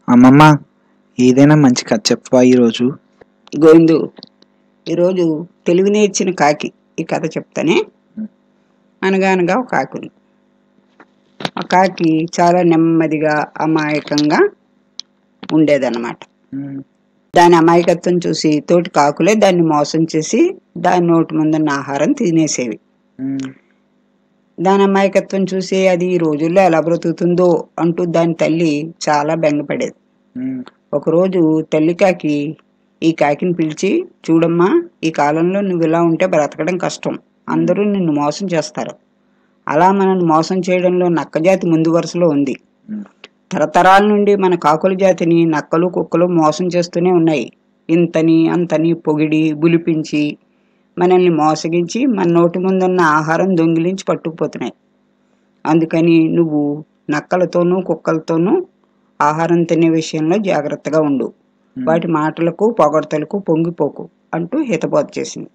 అమ్మమ్మ ఏదైనా మంచి కథ చెప్పవా ఈరోజు గోవిందు ఈరోజు తెలివి నేర్చిన కాకి ఈ కథ చెప్తానే అనగా అనగా ఒక కాకి ఉంది ఆ కాకి చాలా నెమ్మదిగా అమాయకంగా ఉండేదన్నమాట దాని అమాయకత్వం చూసి తోటి కాకులే దాన్ని మోసం చేసి దాని నోటి ముందున్న ఆహారం తినేసేవి దాని అమాయకత్వం చూసి అది ఈ రోజుల్లో ఎలా బ్రతుకుతుందో అంటూ దాని తల్లి చాలా బెంగపడేది ఒకరోజు తల్లి కాకి ఈ కాకిని పిలిచి చూడమ్మా ఈ కాలంలో నువ్వు ఇలా ఉంటే బ్రతకడం కష్టం అందరూ నిన్ను మోసం చేస్తారు అలా మనల్ని మోసం చేయడంలో నక్కజాతి ముందు వరుసలో ఉంది తరతరాల నుండి మన కాకుల జాతిని నక్కలు కుక్కలు మోసం చేస్తూనే ఉన్నాయి ఇంతని అంతని పొగిడి బులిపించి మనల్ని మోసగించి మన నోటి ముందున్న ఆహారం దొంగిలించి పట్టుకుపోతున్నాయి అందుకని నువ్వు నక్కలతోనూ కుక్కలతోనూ ఆహారం తినే విషయంలో జాగ్రత్తగా ఉండు వాటి మాటలకు పొగడతలకు పొంగిపోకు అంటూ హితబోధ చేసింది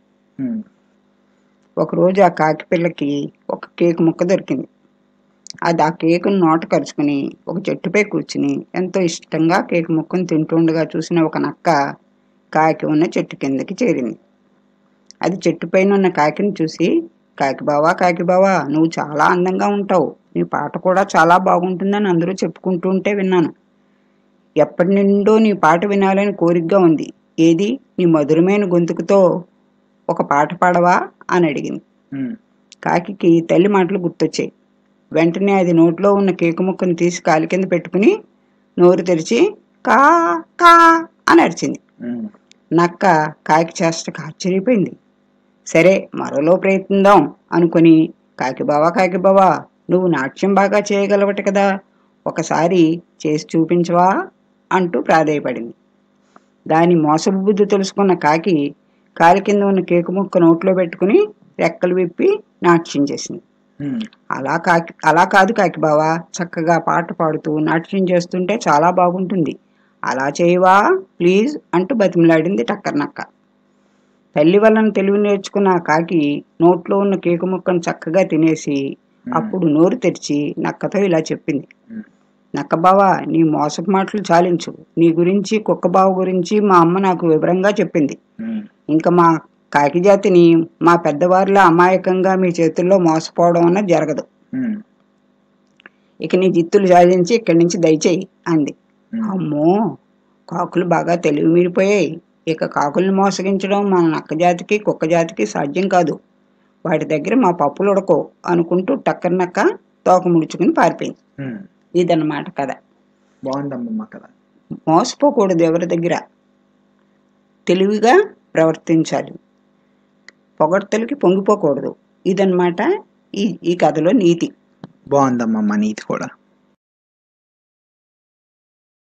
ఒకరోజు ఆ కాకి పిల్లకి ఒక కేక్ ముక్క దొరికింది అది ఆ కేకును నోట కరుచుకుని ఒక చెట్టుపై కూర్చుని ఎంతో ఇష్టంగా కేక్ ముక్కను తింటుండగా చూసిన ఒక నక్క కాకి ఉన్న చెట్టు కిందకి చేరింది అది చెట్టు పైన ఉన్న కాకిని చూసి కాకి బావా కాకి బావా నువ్వు చాలా అందంగా ఉంటావు నీ పాట కూడా చాలా బాగుంటుందని అందరూ చెప్పుకుంటూ ఉంటే విన్నాను ఎప్పటి నుండో నీ పాట వినాలని కోరికగా ఉంది ఏది నీ మధురమైన గొంతుకుతో ఒక పాట పాడవా అని అడిగింది కాకికి తల్లి మాటలు గుర్తొచ్చాయి వెంటనే అది నోట్లో ఉన్న కేకు ముక్కను తీసి కాలి కింద పెట్టుకుని నోరు తెరిచి కా కా అని అరిచింది నక్క కాకి చేష్టకు ఆశ్చర్యపోయింది సరే మరోలో ప్రయత్నిద్దాం అనుకుని కాకి బావా కాకి బావా నువ్వు నాట్యం బాగా చేయగలవట కదా ఒకసారి చేసి చూపించవా అంటూ ప్రాధేయపడింది దాని మోసపు బుద్ధి తెలుసుకున్న కాకి కాలి కింద ఉన్న కేకు ముక్క నోట్లో పెట్టుకుని రెక్కలు విప్పి నాట్యం చేసింది అలా కాకి అలా కాదు కాకి బావా చక్కగా పాట పాడుతూ నాట్యం చేస్తుంటే చాలా బాగుంటుంది అలా చేయవా ప్లీజ్ అంటూ బతిమలాడింది టక్కర్ నక్క తల్లి వలన తెలివి నేర్చుకున్న ఆ కాకి నోట్లో ఉన్న కేకు ముక్కను చక్కగా తినేసి అప్పుడు నోరు తెరిచి నక్కతో ఇలా చెప్పింది నక్క బావా నీ మోసపు మాటలు చాలించు నీ గురించి కుక్క బావ గురించి మా అమ్మ నాకు వివరంగా చెప్పింది ఇంకా మా కాకి జాతిని మా పెద్దవారిలా అమాయకంగా మీ చేతుల్లో మోసపోవడం అన్నది జరగదు ఇక నీ జిత్తులు సాధించి ఇక్కడి నుంచి దయచేయి అంది అమ్మో కాకులు బాగా తెలివి మీరిపోయాయి ఇక కాకుల్ని మోసగించడం మన నక్క జాతికి కుక్క జాతికి సాధ్యం కాదు వాటి దగ్గర మా పప్పులు ఉడకో అనుకుంటూ టక్కర్ నక్క తోక ముడుచుకుని పారిపోయింది ఇదన్నమాట కథ బాగుందమ్మమ్మ కదా మోసపోకూడదు ఎవరి దగ్గర తెలివిగా ప్రవర్తించాలి పొగడ్తలకి పొంగిపోకూడదు ఇదన్నమాట ఈ ఈ కథలో నీతి బాగుందమ్మమ్మ నీతి కూడా